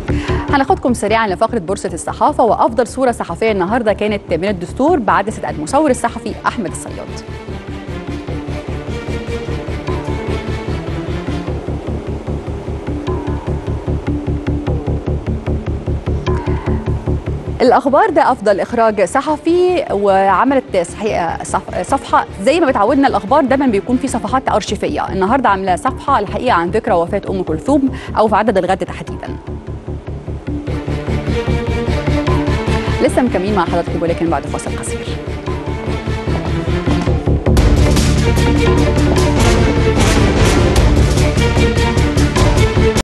هناخدكم سريعا لفقره بورصه الصحافه وافضل صوره صحفيه النهارده كانت من الدستور بعدسه المصور الصحفي احمد الصياد الاخبار ده افضل اخراج صحفي وعملت صحيح صفحه زي ما بتعودنا الاخبار دايما بيكون في صفحات ارشيفيه النهارده عامله صفحه الحقيقه عن ذكرى وفاه ام كلثوم او في عدد الغد تحديدا لسه مكملين مع حضراتكم ولكن بعد فاصل قصير